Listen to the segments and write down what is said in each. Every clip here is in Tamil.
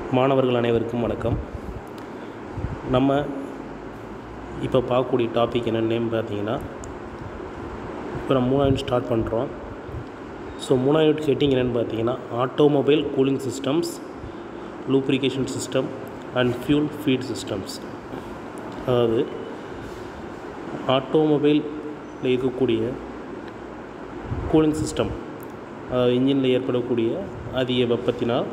மாணவர்கள் அனைவருக்கும் வணக்கம் நம்ம இப்போ பார்க்கக்கூடிய டாபிக் என்னென்னு பார்த்தீங்கன்னா இப்போ நம்ம மூணாவது ஸ்டார்ட் பண்ணுறோம் ஸோ மூணாவது ஹெட்டிங் என்னென்னு பார்த்தீங்கன்னா automobile cooling systems lubrication system and fuel feed systems அதாவது ஆட்டோமொபைலில் இருக்கக்கூடிய கூலிங் சிஸ்டம் அதாவது இன்ஜினில் ஏற்படக்கூடிய அதிக வெப்பத்தினால்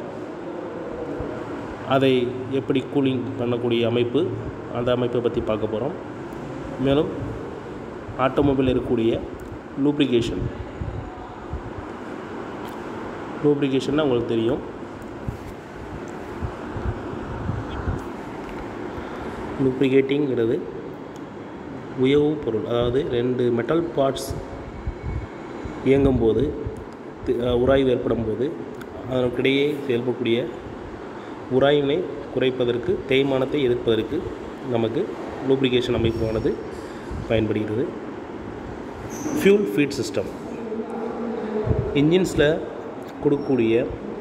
அதை எப்படி கூலிங் பண்ணக்கூடிய அமைப்பு அந்த அமைப்பை பற்றி பார்க்க போகிறோம் மேலும் ஆட்டோமொபைல் இருக்கக்கூடிய லூப்ரிகேஷன் லூப்ரிகேஷன்னா உங்களுக்கு தெரியும் லூப்ரிகேட்டிங்கிறது உயவு பொருள் அதாவது ரெண்டு மெட்டல் பார்ட்ஸ் இயங்கும்போது தி- அஹ் உராய்வு ஏற்படும் போது அதற்கிடையே செயல்படக்கூடிய உராய்வினை குறைப்பதற்கு தேய்மானத்தை எதிர்ப்பதற்கு நமக்கு லூப்ரிகேஷன் அமைப்பானது பயன்படுகிறது ஃபியூல் ஃபீட் சிஸ்டம் இன்ஜின்ஸில் கொடுக்கக்கூடிய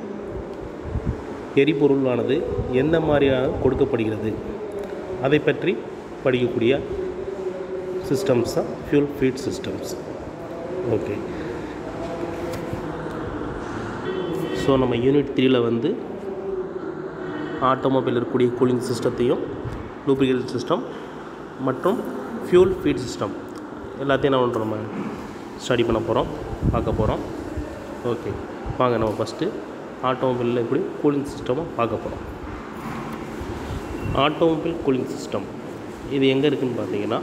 எரிபொருளானது எந்த மாதிரியாக கொடுக்கப்படுகிறது அதை பற்றி படிக்கக்கூடிய சிஸ்டம்ஸ் தான் fuel feed systems okay so நம்ம யூனிட் த்ரீல வந்து ஆட்டோமொபைல் இருக்கக்கூடிய கூலிங் சிஸ்டத்தையும் லூப்ரிகேஷன் சிஸ்டம் மற்றும் ஃபியூல் ஃபீட் சிஸ்டம் எல்லாத்தையும் நம்ம நம்ம ஸ்டடி பண்ண போகிறோம் பார்க்க போகிறோம் ஓகே வாங்க நம்ம ஃபஸ்ட்டு ஆட்டோமொபைலில் எப்படி கூலிங் சிஸ்டமாக பார்க்க போகிறோம் ஆட்டோமொபைல் கூலிங் சிஸ்டம் இது எங்கே இருக்குதுன்னு பார்த்தீங்கன்னா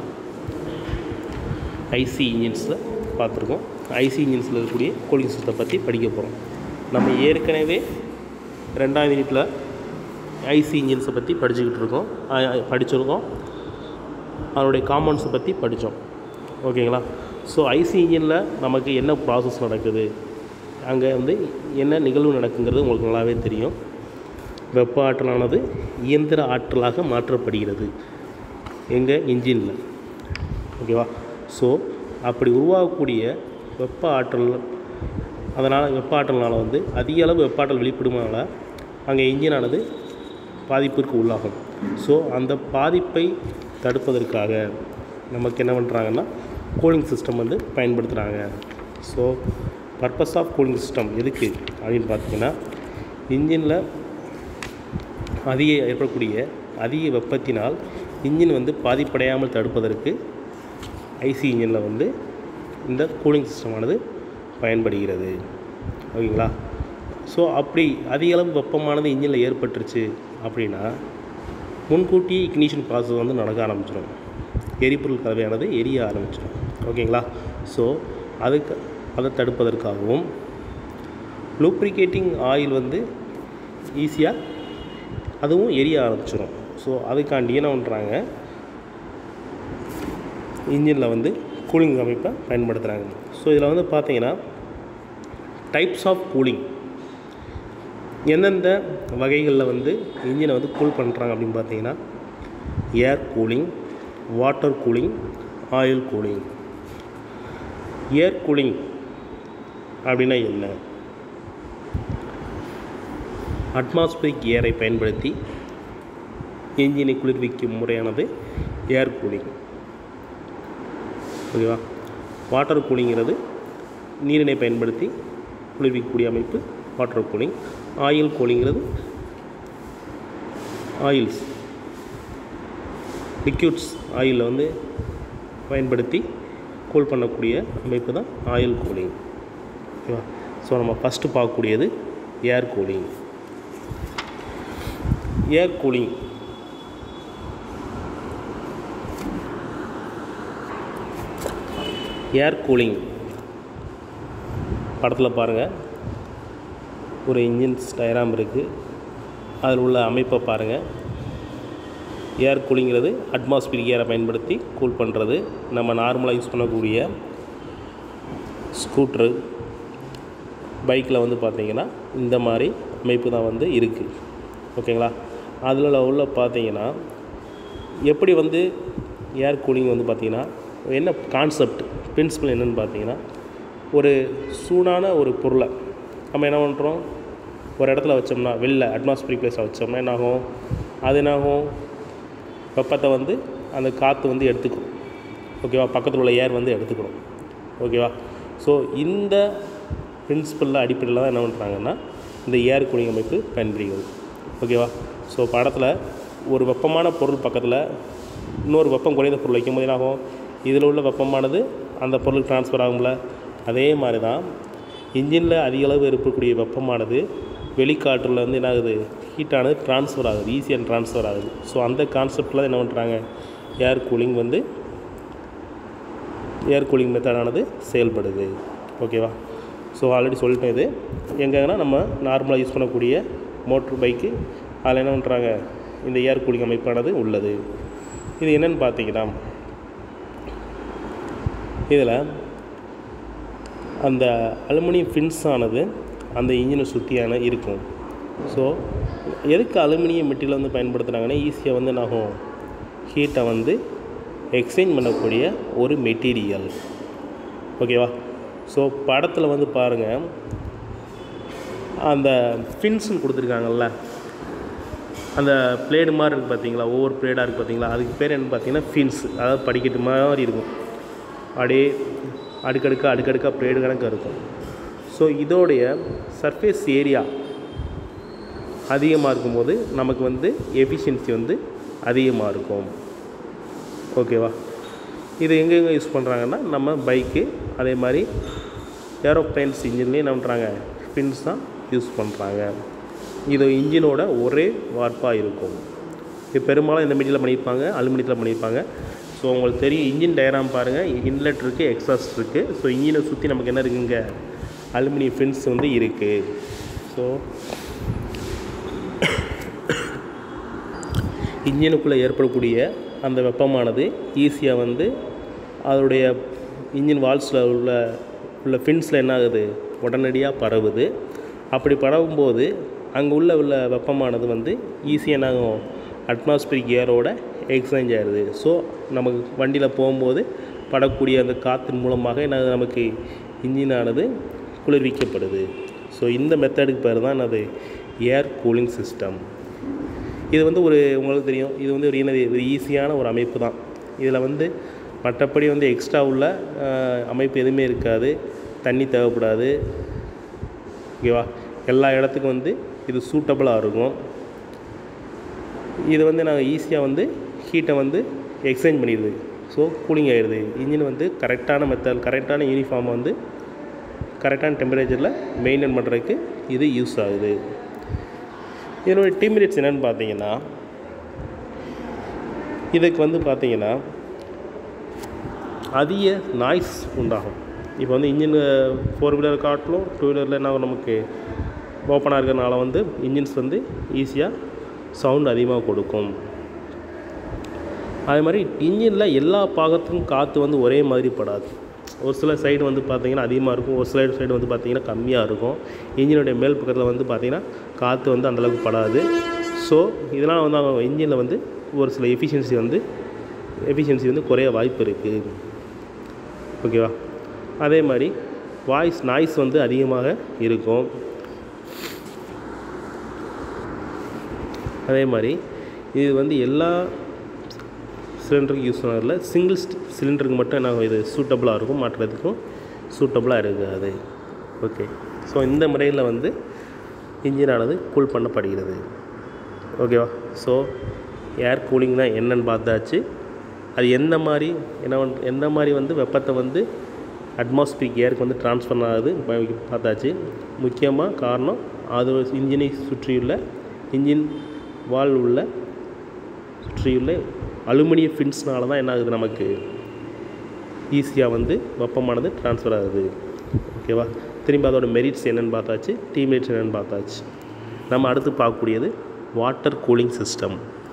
ஐசி இன்ஜின்ஸில் பார்த்துருக்கோம் ஐசி இன்ஜின்ஸில் இருக்கக்கூடிய கூலிங் சிஸ்டம் பற்றி படிக்க போகிறோம் நம்ம ஏற்கனவே ரெண்டாவது யூனிட்டில் ஐசி இன்ஜின்ஸை பற்றி படிச்சுக்கிட்டு இருக்கோம் அ- அ- படிச்சிருக்கோம் அதனுடைய காம்பவுண்ட்ஸை பற்றி படித்தோம் ஓகேங்களா ஸோ ஐசி இன்ஜினில் நமக்கு என்ன ப்ராசஸ் நடக்குது அங்கே வந்து என்ன நிகழ்வு நடக்குங்கிறது உங்களுக்கு நல்லாவே தெரியும் வெப்ப ஆற்றலானது இயந்திர ஆற்றலாக மாற்றப்படுகிறது எங்கள் இன்ஜினில் ஓகேவா ஸோ அப்படி உருவாகக்கூடிய வெப்ப ஆற்றல் அதனால் வெப்ப ஆற்றல்னால வந்து அதிக அளவு வெப்ப ஆற்றல் வெளிப்படுமானால அங்கே இன்ஜினானது பாதிப்பிற்கு உள்ளாகும் ஸோ அந்த பாதிப்பை தடுப்பதற்காக நமக்கு என்ன பண்ணுறாங்கன்னா கூலிங் சிஸ்டம் வந்து பயன்படுத்துகிறாங்க so purpose of cooling system எதுக்கு அப்படின்னு பார்த்தீங்கன்னா இன்ஜினில் அதிக ஏற்படக்கூடிய அதிக வெப்பத்தினால் இன்ஜின் வந்து பாதிப்படையாமல் தடுப்பதற்கு ஐசி இன்ஜினில் வந்து இந்த கூலிங் சிஸ்டமானது பயன்படுகிறது ஓகேங்களா ஸோ அப்படி அதிக அளவு வெப்பமானது இன்ஜினில் ஏற்பட்டுருச்சு அப்படின்னா முன்கூட்டியே இக்னிஷன் ப்ராசஸ் வந்து நடக்க ஆரம்பிச்சிடும் எரிபொருள் கலவையானது எரிய ஆரம்பிச்சிடும் ஓகேங்களா ஸோ அதுக்கு அதை தடுப்பதற்காகவும் லூப்ரிகேட்டிங் ஆயில் வந்து ஈஸியாக அதுவும் எரிய ஆரம்பிச்சிடும் ஸோ அதுக்காண்டி என்ன பண்ணுறாங்க இன்ஜினில் வந்து கூலிங் அமைப்பை பயன்படுத்துகிறாங்க ஸோ இதில் வந்து பார்த்தீங்கன்னா டைப்ஸ் ஆஃப் கூலிங் எந்தெந்த வகைகளில் வந்து இன்ஜினை வந்து கூல் பண்ணுறாங்க அப்படின்னு பார்த்தீங்கன்னா air cooling water cooling oil cooling air cooling அப்படின்னா என்ன அட்மாஸ்பிரிக் ஏரை பயன்படுத்தி என்ஜினை குளிர்விக்கும் முறையானது ஏர் கூலிங் ஓகேவா வாட்டர் கூலிங்கிறது நீரினை பயன்படுத்தி குளிர்விக்கக்கூடிய அமைப்பு வாட்டர் கூலிங் ஆயில் கூலிங்கிறது ஆயில்ஸ் லிக்யூட்ஸ் ஆயிலில் வந்து பயன்படுத்தி கூல் பண்ணக்கூடிய அமைப்பு தான் ஆயில் கூலிங் ஓகேவா ஸோ நம்ம ஃபஸ்ட்டு பார்க்கக்கூடியது air cooling air cooling air cooling படத்தில் பாருங்கள் ஒரு இன்ஜின்ஸ் டயராம் இருக்குது அதில் உள்ள அமைப்பை பாருங்கள் ஏர் கூலிங்கிறது அட்மாஸ்பியர் ஏரை பயன்படுத்தி கூல் பண்ணுறது நம்ம நார்மலாக யூஸ் பண்ணக்கூடிய ஸ்கூட்ரு பைக்கில் வந்து பார்த்தீங்கன்னா இந்த மாதிரி அமைப்பு தான் வந்து இருக்குது ஓகேங்களா அதில் உள்ள பார்த்தீங்கன்னா எப்படி வந்து ஏர் கூலிங் வந்து பார்த்தீங்கன்னா என்ன கான்செப்ட் பிரின்சிபல் என்னன்னு பார்த்தீங்கன்னா ஒரு சூடான ஒரு பொருளை நம்ம என்ன பண்ணுறோம் ஒரு இடத்துல வச்சோம்னா வெளில அட்மாஸ்பியரிக் பிளேஸில் வச்சோம்னா என்னாகும் அது என்னாகும் வெப்பத்தை வந்து அந்த காற்று வந்து எடுத்துக்கும் ஓகேவா பக்கத்தில் உள்ள ஏர் வந்து எடுத்துக்கணும் ஓகேவா ஸோ இந்த பிரின்சிபலில் அடிப்படையில் தான் என்ன பண்ணுறாங்கன்னா இந்த ஏர் கூலிங் அமைப்பு பயன்படுகிறது ஓகேவா ஸோ படத்தில் ஒரு வெப்பமான பொருள் பக்கத்தில் இன்னொரு வெப்பம் குறைந்த பொருள் வைக்கும்போது என்ன ஆகும் இதில் உள்ள வெப்பமானது அந்த பொருளுக்கு ட்ரான்ஸ்ஃபர் ஆகும்ல அதே மாதிரி தான் இன்ஜினில் அதிக அளவு இருக்கக்கூடிய வெப்பமானது வெளிக்காற்றுல வந்து என்ன ஆகுது ஹீட்டானது ட்ரான்ஸ்ஃபர் ஆகுது ஈஸியாக ட்ரான்ஸ்ஃபர் ஆகுது ஸோ அந்த கான்செப்டில் என்ன பண்ணுறாங்க ஏர் கூலிங் வந்து ஏர் கூலிங் மெத்தடானது செயல்படுது ஓகேவா ஸோ ஆல்ரெடி சொல்லிட்டேன் இது எங்கன்னா நம்ம நார்மலாக யூஸ் பண்ணக்கூடிய மோட்ரு பைக்கு அதில் என்ன பண்ணுறாங்க இந்த ஏர் கூலிங் அமைப்பானது உள்ளது இது என்னென்னு பார்த்தீங்கன்னா இதில் அந்த அலுமினியம் ஃபின்ஸ் ஆனது அந்த இன்ஜினை சுற்றியான இருக்கும் ஸோ எதுக்கு அலுமினியம் மெட்டீரியல் வந்து பயன்படுத்துகிறாங்கன்னா ஈஸியாக வந்து என்னாகும் ஹீட்டை வந்து எக்ஸ்சேஞ்ச் பண்ணக்கூடிய ஒரு மெட்டீரியல் ஓகேவா ஸோ படத்தில் வந்து பாருங்கள் அந்த ஃபின்ஸ்னு கொடுத்துருக்காங்கல்ல அந்த பிளேடு மாதிரி இருக்குது பார்த்தீங்களா ஒவ்வொரு பிளேடாக இருக்குது பார்த்தீங்களா அதுக்கு பேர் என்ன பார்த்தீங்கன்னா ஃபின்ஸ் அதாவது படிக்கட்டு மாதிரி இருக்கும் அப்படியே அடுக்கடுக்காக அடுக்கடுக்காக பிளேடு கணக்காக இருக்கும் ஸோ இதோடைய சர்ஃபேஸ் ஏரியா அதிகமாக இருக்கும்போது நமக்கு வந்து எஃபிஷியன்சி வந்து அதிகமாக இருக்கும் ஓகேவா இது எங்கெங்கே யூஸ் பண்ணுறாங்கன்னா நம்ம பைக்கு அதே மாதிரி ஏரோப்ளைன்ஸ் இன்ஜின்லேயும் என்ன பண்ணுறாங்க ஃபின்ஸ் தான் யூஸ் பண்ணுறாங்க இது இன்ஜினோட ஒரே வார்ப்பாக இருக்கும் இது பெரும்பாலும் இந்த மெட்டீரியல் பண்ணியிருப்பாங்க அலுமினியத்தில் பண்ணியிருப்பாங்க ஸோ உங்களுக்கு தெரியும் இன்ஜின் டயராம் பாருங்கள் இன்லெட் இருக்குது எக்ஸாஸ்ட் இருக்குது ஸோ இன்ஜினை சுற்றி நமக்கு என்ன இருக்குங்க அலுமினியம் ஃபின்ஸ் வந்து இருக்குது ஸோ இன்ஜினுக்குள்ளே ஏற்படக்கூடிய அந்த வெப்பமானது ஈஸியாக வந்து அதோடைய இன்ஜின் வால்ஸில் உள்ள உள்ள ஃபின்ஸில் என்ன ஆகுது உடனடியாக பரவுது அப்படி பரவும்போது அங்கே உள்ள உள்ள வெப்பமானது வந்து ஈஸியாக என்ன ஆகும் அட்மாஸ்பியரிக் ஏரோட எக்ஸ்சேஞ்ச் ஆயிடுது ஸோ நமக்கு வண்டியில் போகும்போது படக்கூடிய அந்த காற்றின் மூலமாக என்ன ஆகுது நமக்கு இன்ஜினானது குளிர்விக்கப்படுது ஸோ இந்த மெத்தடுக்கு பேர் தான் என்னது ஏர் கூலிங் சிஸ்டம் இது வந்து ஒரு உங்களுக்கு தெரியும் இது வந்து ஒரு என்னது ஒரு ஈஸியான ஒரு அமைப்பு தான் இதில் வந்து மற்றபடி வந்து எக்ஸ்ட்ரா உள்ள அஹ், அமைப்பு எதுவுமே இருக்காது தண்ணி தேவைப்படாது ஓகேவா எல்லா இடத்துக்கும் வந்து இது சூட்டபுளாக இருக்கும் இது வந்து நாங்கள் ஈஸியாக வந்து ஹீட்டை வந்து எக்ஸ்சேஞ்ச் பண்ணிடுது ஸோ கூலிங் ஆகிடுது இன்ஜின் வந்து கரெக்டான மெத்தட் கரெக்டான யூனிஃபார்ம் வந்து கரெக்டான டெம்பரேச்சரில் மெயின்டைன் பண்ணுறதுக்கு இது யூஸ் ஆகுது இதனுடைய டீமிரேட்ஸ் என்னென்னு பார்த்தீங்கன்னா இதுக்கு வந்து பார்த்தீங்கன்னா அதிக நாய்ஸ் உண்டாகும் இப்போ வந்து இன்ஜின் ஃபோர் வீலர் காட்டிலும் டூ வீலரில் என்ன ஆகும் நமக்கு ஓப்பனாக இருக்கிறனால வந்து இன்ஜின்ஸ் வந்து ஈஸியாக சவுண்ட் அதிகமாக கொடுக்கும் அதே மாதிரி இன்ஜினில் எல்லா பாகத்துக்கும் காற்று வந்து ஒரே மாதிரி படாது ஒரு சில சைடு வந்து பார்த்திங்கன்னா அதிகமாக இருக்கும் ஒரு சில சைடு வந்து பார்த்திங்கன்னா கம்மியாக இருக்கும் இன்ஜினுடைய மேல் பக்கத்தில் வந்து பார்த்திங்கன்னா காற்று வந்து அந்தளவுக்கு படாது ஸோ இதனால் வந்து அவங்க இன்ஜினில் வந்து ஒரு சில எஃபிஷியன்சி வந்து எஃபிஷியன்சி வந்து குறைய வாய்ப்பு இருக்குது ஓகேவா அதே மாதிரி வாய்ஸ் நாய்ஸ் வந்து அதிகமாக இருக்கும் அதே மாதிரி இது வந்து எல்லா சிலிண்டருக்கு யூஸ் பண்ணதில்ல சிங்கிள் சிலிண்டருக்கு மட்டும் என்ன ஆகும் இது சூட்டபுளாக இருக்கும் மாற்றுறதுக்கும் சூட்டபுளாக இருக்காது ஓகே ஸோ இந்த முறையில் வந்து இன்ஜினானது கூல் பண்ணப்படுகிறது ஓகேவா ஸோ ஏர் கூலிங்னா என்னன்னு பார்த்தாச்சு அது எந்த மாதிரி என்ன பண்- எந்த மாதிரி வந்து வெப்பத்தை வந்து அட்மாஸ்பியரிக் ஏருக்கு வந்து ட்ரான்ஸ்ஃபர் ஆகுது ப- பார்த்தாச்சு முக்கியமாக காரணம் அது இன்ஜினை சுற்றியுள்ள இன்ஜின் வால் உள்ள சுற்றியுள்ள அலுமினிய ஃபின்ஸ்னால தான் என்ன ஆகுது நமக்கு ஈஸியாக வந்து வெப்பமானது ட்ரான்ஸ்ஃபர் ஆகுது ஓகேவா திரும்பி அதோட மெரிட்ஸ் என்னென்னு பார்த்தாச்சு டீமெரிட்ஸ் என்னென்னு பார்த்தாச்சு நம்ம அடுத்து பார்க்கக்கூடியது வாட்டர் கூலிங் சிஸ்டம்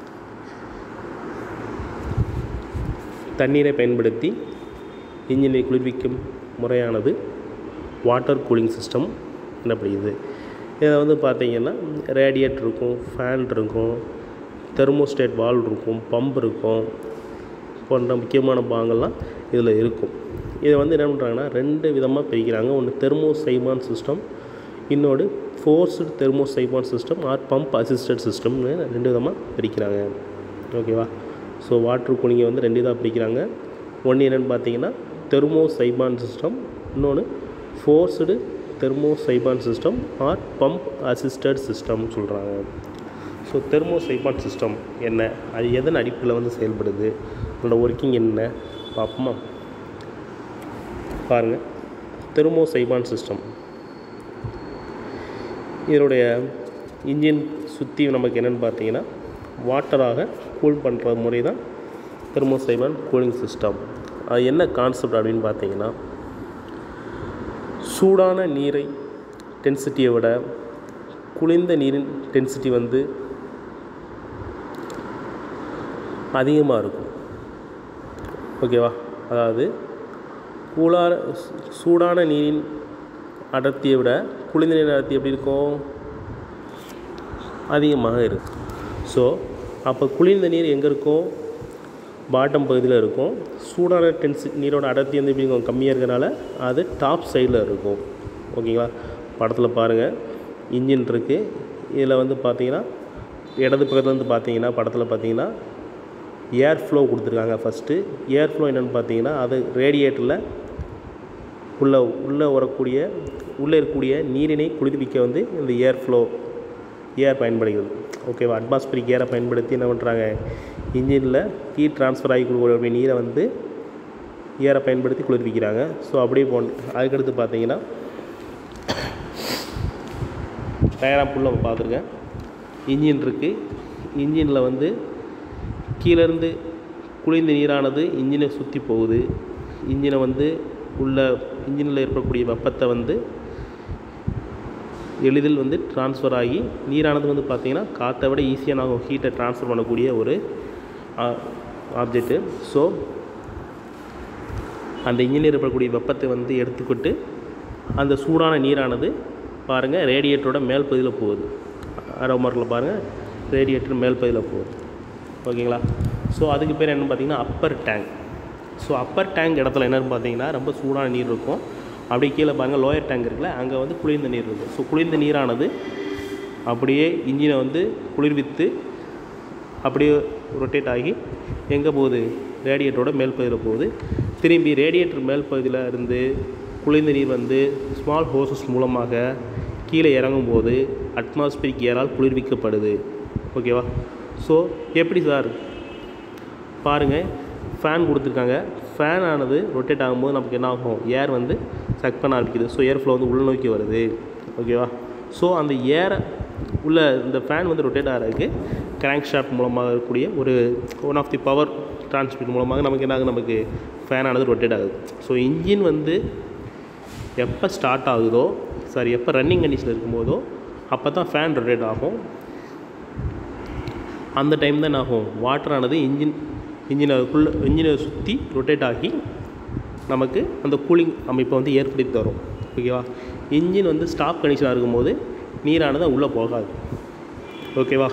தண்ணீரை பயன்படுத்தி இன்ஜினை குளிர்விக்கும் முறையானது வாட்டர் கூலிங் சிஸ்டம் எனப்படுகிறது இதில் வந்து பார்த்தீங்கன்னா ரேடியேட்டர் இருக்கும் ஃபேன் இருக்கும் தெர்மோஸ்டேட் வால்வ் இருக்கும் பம்ப் இருக்கும் போன்ற முக்கியமான பாகங்கள்லாம் இதில் இருக்கும் இதை வந்து என்ன பண்ணுறாங்கன்னா ரெண்டு விதமாக பிரிக்கிறாங்க ஒன்று தெர்மோ சைமான் சிஸ்டம் இன்னொரு forced thermosiphon system or pump assisted சிஸ்டம்னு ரெண்டு விதமாக பிரிக்கிறாங்க ஓகேவா ஸோ வாட்டர் கூலிங்கை வந்து ரெண்டு இதாக பிரிக்கிறாங்க ஒன்று என்னென்னு பார்த்தீங்கன்னா தெர்மோசைபான் சிஸ்டம் இன்னொன்று forced thermosiphon system or pump assisted சிஸ்டம்னு சொல்கிறாங்க ஸோ தெர்மோசைபான் சிஸ்டம் என்ன அது எதன் அடிப்பில் வந்து செயல்படுது அதோட ஒர்க்கிங் என்ன பார்ப்போமா பாருங்கள் தெர்மோசைபான் சிஸ்டம் இதனுடைய இன்ஜின் சுற்றி நமக்கு என்னென்னு பார்த்தீங்கன்னா வாட்டராக கூல் பண்ணுற முறை தான் தெர்மோசைபான் கூலிங் சிஸ்டம் அது என்ன கான்செப்ட் அப்படின்னு பார்த்தீங்கன்னா சூடான நீரை டென்சிட்டியை விட குளிர்ந்த நீரின் டென்சிட்டி வந்து அதிகமாக இருக்கும் ஓகேவா அதாவது கூலார சூடான நீரின் அடர்த்தியை விட குளிர்ந்த நீரின் அடர்த்தி எப்படி இருக்கும் அதிகமாக இருக்கும் ஸோ அப்போ குளிர்ந்த நீர் எங்கே இருக்கும் பாட்டம் பகுதியில் இருக்கும் சூடான டென்சி நீரோட அடர்த்தி வந்து எப்படி இருக்கும் கம்மியாக இருக்கிறனால அது டாப் சைடில் இருக்கும் ஓகேங்களா படத்தில் பாருங்கள் இன்ஜின் இருக்குது இதில் வந்து பார்த்தீங்கன்னா இடது பக்கத்தில் வந்து பார்த்தீங்கன்னா படத்தில் பார்த்தீங்கன்னா ஏர் ஃப்ளோ கொடுத்துருக்காங்க ஃபஸ்ட்டு ஏர் ஃப்ளோ என்னென்னு பார்த்தீங்கன்னா அது ரேடியேட்டரில் உள்ள உள்ளே வரக்கூடிய உள்ளே இருக்கக்கூடிய நீரினை குளிர்விக்க வந்து இந்த ஏர் ஃப்ளோ ஏர் பயன்படுகிறது ஓகேவா அட்மாஸ்பிரிக் ஏரை பயன்படுத்தி என்ன பண்ணுறாங்க இன்ஜினில் ஹீட் ட்ரான்ஸ்ஃபர் ஆகி கொடுக்கக்கூடிய நீரை வந்து ஏரை பயன்படுத்தி குளிர்விக்கிறாங்க ஸோ அப்படியே போன் அதுக்கடுத்து பார்த்தீங்கன்னா டயராக ஃபுல்லாக பார்த்துருக்கேன் இன்ஜின் இருக்குது இன்ஜினில் வந்து கீழேருந்து குளிர்ந்த நீரானது இன்ஜினை சுற்றி போகுது இன்ஜினை வந்து உள்ள இன்ஜினில் ஏற்படக்கூடிய வெப்பத்தை வந்து எளிதில் வந்து ட்ரான்ஸ்ஃபர் ஆகி நீரானது வந்து பார்த்திங்கன்னா காற்றை விட ஈஸியாக நாங்கள் ஹீட்டை ட்ரான்ஸ்ஃபர் பண்ணக்கூடிய ஒரு ஆப்ஜெக்ட்டு ஸோ அந்த இன்ஜினில் ஏற்படக்கூடிய வெப்பத்தை வந்து எடுத்துக்கிட்டு அந்த சூடான நீரானது பாருங்கள் ரேடியேட்டரோட மேல் பகுதியில் போகுது அரோ மார்க்கில் பாருங்கள் ரேடியேட்டர் மேல் பகுதியில் போகுது ஓகேங்களா ஸோ அதுக்கு பேர் என்னென்னு பார்த்தீங்கன்னா upper tank so upper tank இடத்துல என்னென்னு பார்த்தீங்கன்னா ரொம்ப சூடான நீர் இருக்கும் அப்படியே கீழே பாருங்கள் லோயர் டேங்க் இருக்குல்ல அங்கே வந்து குளிர்ந்த நீர் இருக்கும் ஸோ குளிர்ந்த நீரானது அப்படியே இன்ஜினை வந்து குளிர்வித்து அப்படியே ரொட்டேட் ஆகி எங்கே போகுது ரேடியேட்டரோட மேல் பகுதியில் போகுது திரும்பி ரேடியேட்டர் மேல் பகுதியில் இருந்து குளிர்ந்த நீர் வந்து ஸ்மால் ஹோசஸ் மூலமாக கீழே இறங்கும்போது அட்மாஸ்பிரிக் ஏரால் குளிர்விக்கப்படுது ஓகேவா ஸோ எப்படி சார் பாருங்கள் ஃபேன் கொடுத்துருக்காங்க ஃபேன் ஆனது ரொட்டேட் ஆகும்போது நமக்கு என்ன ஆகும் ஏர் வந்து சக் பண்ண ஆரம்பிக்குது ஸோ ஏர் ஃப்ளோ வந்து உள்நோக்கி வருது ஓகேவா ஸோ அந்த ஏரை உள்ள இந்த ஃபேன் வந்து ரொட்டேட் ஆகிறதுக்கு கிராங்க் ஷாஃப்ட் மூலமாக இருக்கக்கூடிய ஒரு one of the power transmit மூலமாக நமக்கு என்ன ஆகுது நமக்கு ஃபேன் ஆனது ரொட்டேட் ஆகுது ஸோ இன்ஜின் வந்து எப்போ ஸ்டார்ட் ஆகுதோ சாரி எப்போ ரன்னிங் கண்டிஷனில் இருக்கும்போதோ அப்போ தான் ஃபேன் ரொட்டேட் ஆகும் அந்த டைம் தான் என்ன ஆகும் வாட்டரானது இன்ஜின் இன்ஜினுக்குள்ளே இன்ஜினை சுற்றி ரொட்டேட் ஆகி நமக்கு அந்த கூலிங் அமைப்பை வந்து ஏற்படுத்தி தரும் ஓகேவா இன்ஜின் வந்து ஸ்டாப் கண்டிஷனாக இருக்கும்போது நீரானது உள்ளே போகாது ஓகேவா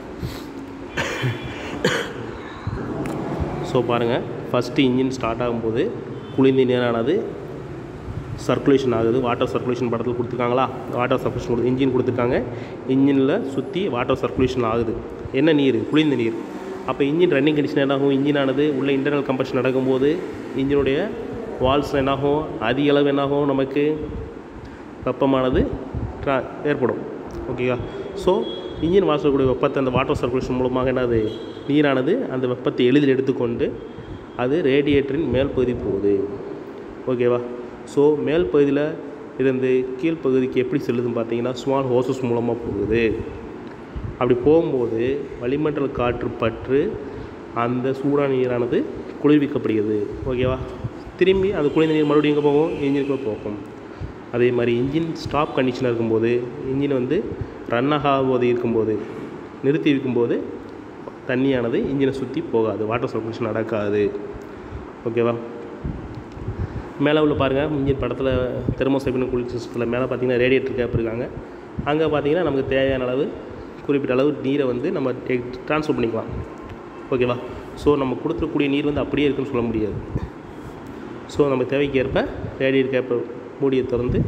ஸோ பாருங்கள் ஃபஸ்ட்டு இன்ஜின் ஸ்டார்ட் ஆகும்போது குளிர்ந்த நீரானது சர்க்குலேஷன் ஆகுது வாட்டர் சர்க்குலேஷன் படத்தில் கொடுத்துருக்காங்களா வாட்டர் சர்க்குலேஷன் கொடு இன்ஜின் கொடுத்துருக்காங்க இன்ஜினில் சுற்றி வாட்டர் சர்க்குலேஷன் ஆகுது என்ன நீர் குளிர்ந்த நீர் அப்போ இன்ஜின் ரன்னிங் கண்டிஷன் என்னாகும் இன்ஜினானது உள்ள இன்டர்னல் கம்பஷன் நடக்கும்போது இன்ஜினுடைய வால்ஸ் என்னாகும் அதிக அளவு என்னாகும் நமக்கு வெப்பமானது ட்ரா ஏற்படும் ஓகேவா ஸோ இன்ஜின் வாசக்கூடிய வெப்பத்தை அந்த வாட்டர் சர்க்குலேஷன் மூலமாக என்னது நீரானது அந்த வெப்பத்தை எளிதில் எடுத்துக்கொண்டு அது ரேடியேட்டரின் மேல் பகுதி போகுது ஓகேவா ஸோ மேல் பகுதியில் இருந்து கீழ்ப்பகுதிக்கு எப்படி செல்லுதுன்னு பார்த்தீங்கன்னா ஸ்மால் ஹோசஸ் மூலமாக போகுது அப்படி போகும்போது வளிமண்டல காற்று பற்று அந்த சூடான நீரானது குளிர்விக்கப்படுகிறது ஓகேவா திரும்பி அந்த குளிர்ந்த நீர் மறுபடியும் எங்கே போகும் இன்ஜினுக்குள்ளே போகும் அதே மாதிரி இன்ஜின் ஸ்டாப் கண்டிஷனில் இருக்கும்போது இன்ஜின் வந்து ரன் ஆகாத இருக்கும்போது நிறுத்தி இருக்கும்போது தண்ணியானது இன்ஜினை சுற்றி போகாது வாட்டர் சர்க்குலேஷன் நடக்காது ஓகேவா மேலே உள்ள பாருங்கள் இன்ஜின் படத்தில் தெர்மோசைபின் குளிர் சிஸ்டத்தில் மேலே பார்த்தீங்கன்னா ரேடியேட்டர் கேப் இருக்காங்க அங்கே பார்த்தீங்கன்னா நமக்கு தேவையான அளவு குறிப்பிட்ட அளவு நீரை வந்து நம்ம ட்ரான்ஸ்ஃபர் பண்ணிக்கலாம் ஓகேவா ஸோ நம்ம கொடுத்துருக்கூடிய நீர் வந்து அப்படியே இருக்குன்னு சொல்ல முடியாது ஸோ நம்ம தேவைக்கு ஏற்ப ரேடியேட் கேப்பை மூடியை திறந்து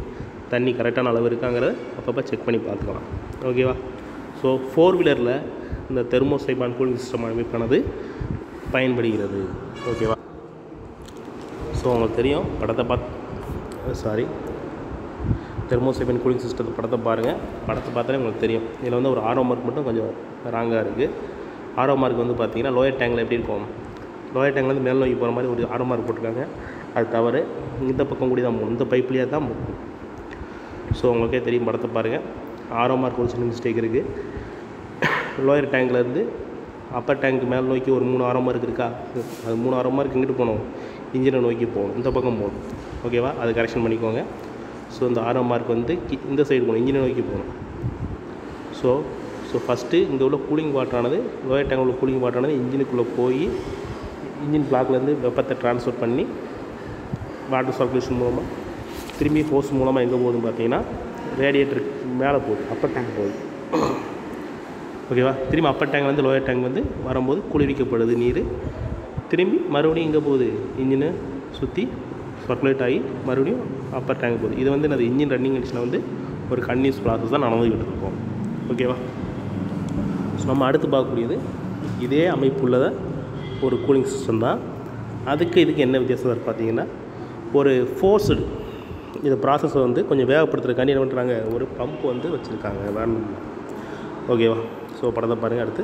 தண்ணி கரெக்டான அளவு இருக்காங்கிறத அப்பப்போ செக் பண்ணி பார்த்துக்கலாம் ஓகேவா ஸோ ஃபோர் வீலரில் இந்த தெர்மோசைபான் கூலிங் சிஸ்டம் அமைப்பானது பயன்படுகிறது ஓகேவா ஸோ உங்களுக்கு தெரியும் படத்தை பார்த்து சாரி தெர்மோசைபன் கூலிங் சிஸ்டத்தை படத்தை பாருங்கள் படத்தை பார்த்தாலே உங்களுக்கு தெரியும் இதில் வந்து ஒரு ஆரோ மார்க் மட்டும் கொஞ்சம் ராங்காக இருக்குது ஆரோ மார்க் வந்து பார்த்தீங்கன்னா லோயர் டேங்கில் எப்படி இருக்கும் லோயர் டேங்கில் வந்து மேல் நோக்கி போகிற மாதிரி ஒரு ஆரோ மார்க் போட்டிருக்காங்க அது தவறு இந்த பக்கம் கூடி தான் போகணும் இந்த பைப்லேயே தான் போகணும் ஸோ உங்களுக்கே தெரியும் படத்தை பாருங்கள் ஆரோ மார்க் ஒரு சின்ன மிஸ்டேக் இருக்குது லோயர் டேங்க்லேருந்து அப்பர் டேங்க் மேல் நோக்கி ஒரு மூணு ஆரோ மார்க் இருக்கா அது மூணு ஆரோ மார்க் எங்கிட்டு போகணும் இன்ஜினை நோக்கி போகணும் இந்த பக்கம் போகணும் ஓகேவா அது கரெக்ஷன் பண்ணிக்கோங்க ஸோ இந்த ஆரோ மார்க் வந்து கி- இந்த சைடு போகணும் இன்ஜினை நோக்கி போகணும் ஸோ ஸோ ஃபஸ்ட்டு இங்கே உள்ள கூலிங் வாட்டரானது லோயர் டேங்கில் உள்ள கூலிங் வாட்டரானது இன்ஜினுக்குள்ளே போய் இன்ஜின் பிளாக்லேருந்து வெப்பத்தை ட்ரான்ஸ்ஃபர் பண்ணி வாட்டர் சர்க்குலேஷன் மூலமாக திரும்பி ஹோஸ் மூலமாக எங்கே போகுதுன்னு பார்த்தீங்கன்னா ரேடியேட்டருக்கு மேலே போகுது அப்பர் டேங்க் போகுது ஓகேவா திரும்பி அப்பர் டேங்க்லேருந்து லோயர் டேங்க் வந்து வரும்போது குளிர்விக்கப்படுது நீர் திரும்பி மறுபடியும் எங்கே போகுது இன்ஜினை சுற்றி சர்க்குலேட் ஆகி மறுபடியும் அப்பர் டேங்க் போகுது இது வந்து என்னது இன்ஜின் ரன்னிங் கண்டிஷனில் வந்து ஒரு கன்னியூஸ் ப்ராசஸ் தான் நடந்துக்கிட்டு இருக்கோம் ஓகேவா ஸோ நம்ம அடுத்து பார்க்கக்கூடியது இதே அமைப்புள்ளத ஒரு கூலிங் சிஸ்டம் தான் அதுக்கு இதுக்கு என்ன வித்தியாசம் இருக்குது பார்த்தீங்கன்னா ஒரு ஃபோர்ஸ்டு இந்த ப்ராசஸை வந்து கொஞ்சம் வேகப்படுத்துறதுக்காண்டி என்ன பண்ணுறாங்க ஒரு பம்ப் வந்து வச்சுருக்காங்க வேணும் ஓகேவா ஸோ படத்தை பாருங்கள் அடுத்து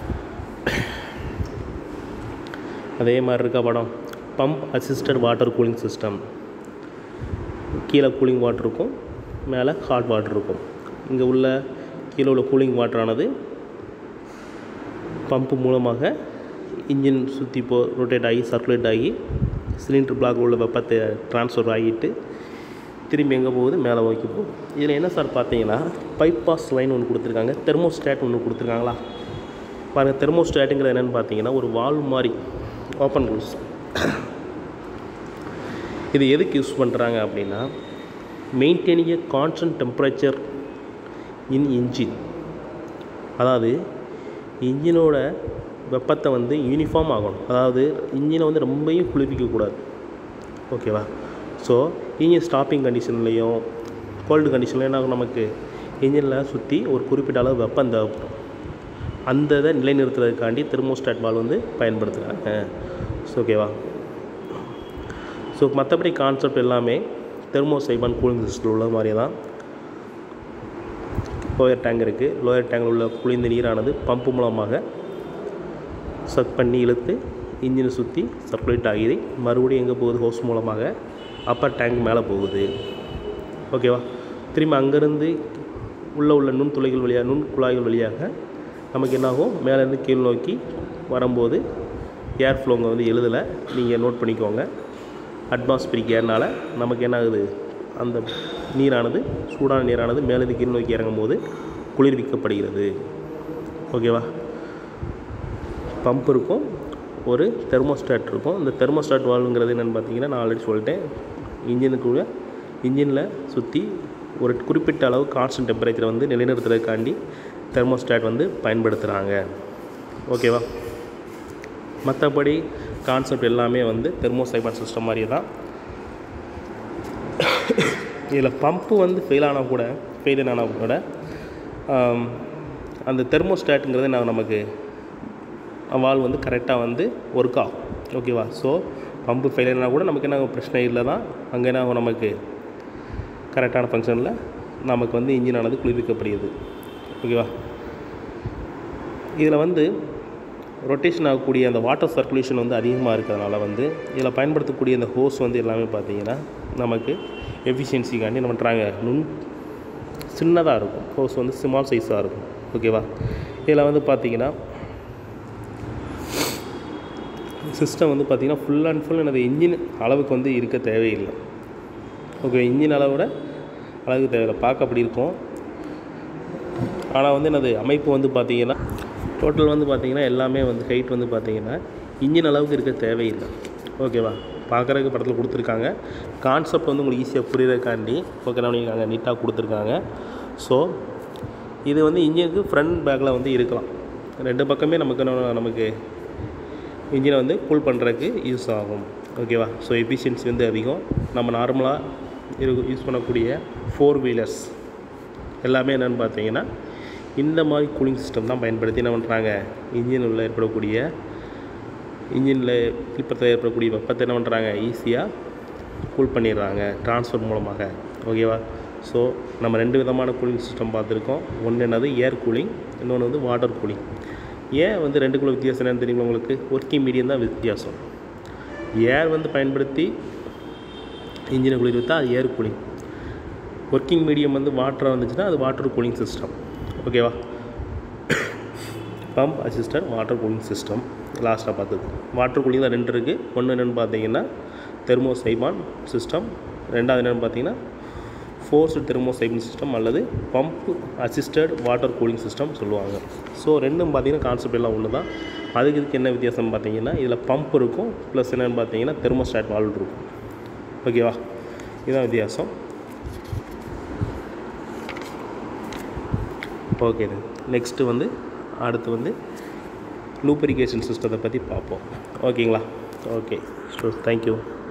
அதே மாதிரி இருக்கா படம் pump assisted water cooling system கீழே கூலிங் வாட்டர் இருக்கும் மேலே ஹாட் வாட்டர் இருக்கும் இங்கே உள்ள கீழே உள்ள கூலிங் வாட்டரானது பம்பு மூலமாக இன்ஜின் சுற்றி போ ரொட்டேட் ஆகி சர்க்குலேட் ஆகி சிலிண்டர் பிளாக் உள்ள வெப்பத்தை ட்ரான்ஸ்ஃபர் ஆகிட்டு திரும்பி எங்கே போகுது மேலே நோக்கி போகுது இதில் என்ன சார் பார்த்தீங்கன்னா பைபாஸ் லைன் ஒன்று கொடுத்துருக்காங்க தெர்மோஸ்டாட் ஒன்று கொடுத்துருக்காங்களா பாருங்கள் தெர்மோஸ்டாட்டுங்கிறது என்னென்னு பார்த்தீங்கன்னா ஒரு வால்வ் மாதிரி ஓப்பன் ரூல்ஸ் இது எதுக்கு யூஸ் பண்ணுறாங்க அப்படின்னா maintaining a constant temperature in engine அதாவது இன்ஜினோட வெப்பத்தை வந்து யூனிஃபார்ம் ஆகணும் அதாவது இன்ஜினை வந்து ரொம்பவும் குளிர்விக்கக்கூடாது ஓகேவா ஸோ இன்ஜின் ஸ்டாப்பிங் கண்டிஷன்லேயும் கோல்டு கண்டிஷன்லையும் என்ன ஆகும் நமக்கு இன்ஜினில் சுற்றி ஒரு குறிப்பிட்ட அளவு வெப்பம் தேவைப்படும் அந்த இதை நிலைநிறுத்துறதுக்காண்டி தெர்மோஸ்டாட் வால் வந்து பயன்படுத்துகிறாங்க ஸோ ஓகேவா ஸோ மற்றபடி கான்செப்ட் எல்லாமே தெர்மோசைபான் கூலிங் சிஸ்டத்தில் உள்ள மாதிரி தான் லோயர் டேங்க் இருக்குது லோயர் டேங்கில் உள்ள குளிர்ந்த நீரானது பம்பு மூலமாக சக் பண்ணி இழுத்து இன்ஜினை சுற்றி சர்க்குலேட் ஆகி மறுபடியும் எங்கே போகுது ஹோஸ் மூலமாக அப்பர் டேங்க் மேலே போகுது ஓகேவா திரும்பி அங்கேருந்து உள்ளே உள்ள நுண் துளைகள் வழியாக நுண் குழாய்கள் வழியாக நமக்கு என்னாகும் மேலேருந்து கீழ் நோக்கி வரும்போது ஏர் ஃப்ளோங்க வந்து எழுதலை நீங்கள் நோட் பண்ணிக்கோங்க அட்மாஸ்பிரிக் ஏர்னால் நமக்கு என்ன ஆகுது அந்த நீரானது சூடான நீரானது மேலேருந்து கீழ் நோக்கி இறங்கும் போது குளிர்விக்கப்படுகிறது ஓகேவா பம்ப் இருக்கும் ஒரு தெர்மோஸ்டாட் இருக்கும் இந்த தெர்மோஸ்டாட் வால்வுங்கிறது என்னென்னு பார்த்தீங்கன்னா நான் ஆல்ரெடி சொல்லிட்டேன் இன்ஜினுக்குள்ள இன்ஜினில் சுற்றி ஒரு குறிப்பிட்ட அளவு கான்ஸ்டன்ட் டெம்பரேச்சரை வந்து நிலைநிறுத்துறதுக்காண்டி தெர்மோஸ்டாட் வந்து பயன்படுத்துகிறாங்க ஓகேவா மற்றபடி கான்செப்ட் எல்லாமே வந்து தெர்மோசைபான் சிஸ்டம் மாதிரி தான் இதில் பம்ப்பு வந்து ஃபெயில் ஆனால் கூட ஃபெயில் ஆனால் கூட ஆம், அந்த தெர்மோஸ்டாட்டுங்கிறது நான் நமக்கு வால் வந்து கரெக்டாக வந்து ஒர்க் ஆகும் ஓகேவா ஸோ பம்பு ஃபெயிலியர்னா கூட நமக்கு என்ன ஆகும், பிரச்சனை இல்லை தான் அங்கே என்ன ஆகும் நமக்கு கரெக்டான ஃபங்க்ஷனில் நமக்கு வந்து இன்ஜின் ஆனது குளிர்விக்கப்படுகிறது ஓகேவா இதில் வந்து ரொட்டேஷன் ஆகக்கூடிய அந்த வாட்டர் சர்க்குலேஷன் வந்து அதிகமாக இருக்கிறதுனால வந்து இதில் பயன்படுத்தக்கூடிய அந்த ஹோஸ் வந்து எல்லாமே பார்த்தீங்கன்னா நமக்கு எஃபிஷியன்சிக்காண்டி என்ன பண்ணுறாங்க நுண் சின்னதாக இருக்கும் ஹோஸ் வந்து ஸ்மால் சைஸாக இருக்கும் ஓகேவா இதில் வந்து பார்த்தீங்கன்னா சிஸ்டம் வந்து பார்த்திங்கன்னா ஃபுல் அண்ட் ஃபுல் எனது இன்ஜின் அளவுக்கு வந்து இருக்க தேவையில்லை ஓகே இன்ஜின் அளவோட அளவுக்கு தேவையில்லை பார்க்க அப்படி இருக்கும் ஆனால் வந்து எனது அமைப்பு வந்து பார்த்திங்கன்னா டோட்டல் வந்து பார்த்திங்கன்னா எல்லாமே வந்து ஹைட் வந்து பார்த்திங்கன்னா இன்ஜின் அளவுக்கு இருக்க தேவையில்லை ஓகேவா பார்க்குறதுக்கு படத்தில் கொடுத்துருக்காங்க கான்செப்ட் வந்து உங்களுக்கு ஈஸியாக புரியறதுக்காண்டி ஓகே பண்ணியிருக்காங்க நீட்டாக கொடுத்துருக்காங்க ஸோ இது வந்து இன்ஜினுக்கு ஃப்ரண்ட் பேக்கில் வந்து இருக்கலாம் ரெண்டு பக்கமே நமக்கு என்ன- நமக்கு இன்ஜினை வந்து கூல் பண்ணுறதுக்கு யூஸ் ஆகும் ஓகேவா ஸோ எஃபிஷியன்சி வந்து அதிகம் நம்ம நார்மலாக இரு யூஸ் பண்ணக்கூடிய ஃபோர் வீலர்ஸ் எல்லாமே என்னென்னு பார்த்தீங்கன்னா இந்த மாதிரி கூலிங் சிஸ்டம் தான் பயன்படுத்தி என்ன பண்ணுறாங்க இன்ஜின் உள்ள ஏற்படக்கூடிய இன்ஜினில் இப்போ ஏற்படக்கூடிய வெப்பத்தை என்ன பண்ணுறாங்க ஈஸியாக கூல் பண்ணிடுறாங்க ட்ரான்ஸ்ஃபர் மூலமாக ஓகேவா ஸோ நம்ம ரெண்டு விதமான கூலிங் சிஸ்டம் பார்த்துருக்கோம் ஒன்று என்னது ஏர் கூலிங் இன்னொன்று வந்து வாட்டர் கூலிங் ஏன் வந்து ரெண்டுக்குள்ள வித்தியாசம் என்னன்னு தெரியுமா உங்களுக்கு ஒர்க்கிங் மீடியம் தான் வித்தியாசம் ஏர் வந்து பயன்படுத்தி இன்ஜினை குளிர்வித்தா அது ஏர் கூலிங் ஒர்க்கிங் மீடியம் வந்து வாட்டராக வந்துச்சுன்னா அது வாட்டர் கூலிங் சிஸ்டம் ஓகேவா pump assistant water cooling system லாஸ்ட்டாக பார்த்தது வாட்டர் கூலிங் தான் ரெண்டு இருக்குது ஒன்று என்னென்னு பார்த்தீங்கன்னா தெர்மோசைமான் சிஸ்டம் ரெண்டாவது என்னென்னு பார்த்தீங்கன்னா ஃபோர்ஸ்டு தெர்மோசைபிள் சிஸ்டம் அல்லது pump assisted water cooling system சொல்லுவாங்க ஸோ ரெண்டும் பார்த்தீங்கன்னா கான்செப்ட் எல்லாம் ஒன்று தான் அதுக்கு இதுக்கு என்ன வித்தியாசம் பார்த்தீங்கன்னா இதில் பம்ப் இருக்கும் ப்ளஸ் என்னென்னு பார்த்தீங்கன்னா தெர்மோஸ்டாட் வால்வ் இருக்கும் ஓகேவா இதுதான் வித்தியாசம் ஓகே நெக்ஸ்ட்டு வந்து அடுத்து வந்து லூப்பரிகேஷன் சிஸ்டத்தை பற்றி பார்ப்போம் ஓகேங்களா ஓகே ஸோ தேங்க்யூ